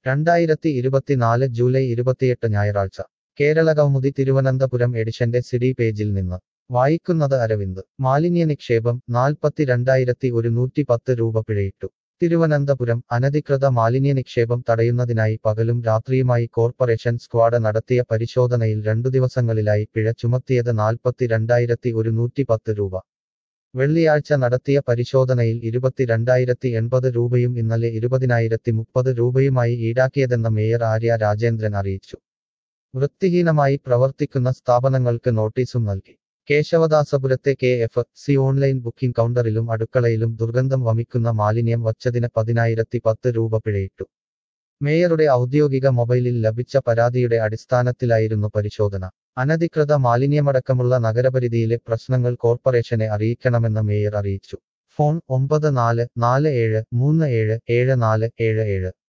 രണ്ടായിരത്തി ഇരുപത്തിനാല് ജൂലൈ ഇരുപത്തിയെട്ട് ഞായറാഴ്ച കേരള കൗമുദി തിരുവനന്തപുരം എഡിഷന്റെ സിഡി പേജിൽ നിന്ന് വായിക്കുന്നത് അരവിന്ദ് മാലിന്യ നിക്ഷേപം നാൽപ്പത്തിരണ്ടായിരത്തി ഒരുന്നൂറ്റി പത്ത് രൂപ പിഴയിട്ടു തിരുവനന്തപുരം അനധികൃത മാലിന്യ നിക്ഷേപം തടയുന്നതിനായി പകലും രാത്രിയുമായി കോർപ്പറേഷൻ സ്ക്വാഡ് നടത്തിയ പരിശോധനയിൽ രണ്ടു ദിവസങ്ങളിലായി പിഴ ചുമത്തിയത് നാൽപ്പത്തിരണ്ടായിരത്തി ഒരുന്നൂറ്റി പത്ത് രൂപ വെള്ളിയാഴ്ച നടത്തിയ പരിശോധനയിൽ ഇരുപത്തിരണ്ടായിരത്തി എൺപത് രൂപയും ഇന്നലെ ഇരുപതിനായിരത്തി മുപ്പത് രൂപയുമായി ഈടാക്കിയതെന്ന് മേയർ ആര്യ രാജേന്ദ്രൻ അറിയിച്ചു വൃത്തിഹീനമായി പ്രവർത്തിക്കുന്ന സ്ഥാപനങ്ങൾക്ക് നോട്ടീസും നൽകി കേശവദാസപുരത്തെ K F C online booking കൗണ്ടറിലും അടുക്കളയിലും ദുർഗന്ധം വമിക്കുന്ന മാലിന്യം വച്ചതിന് പതിനായിരത്തി പത്ത് രൂപ പിഴയിട്ടു മേയറുടെ ഔദ്യോഗിക മൊബൈലിൽ ലഭിച്ച പരാതിയുടെ അടിസ്ഥാനത്തിലായിരുന്നു പരിശോധന അനധികൃത മാലിന്യമടക്കമുള്ള നഗരപരിധിയിലെ പ്രശ്നങ്ങൾ കോർപ്പറേഷനെ അറിയിക്കണമെന്ന് മേയർ അറിയിച്ചു ഫോൺ ഒമ്പത് നാല് നാല് ഏഴ് മൂന്ന് ഏഴ് ഏഴ് നാല് ഏഴ് ഏഴ്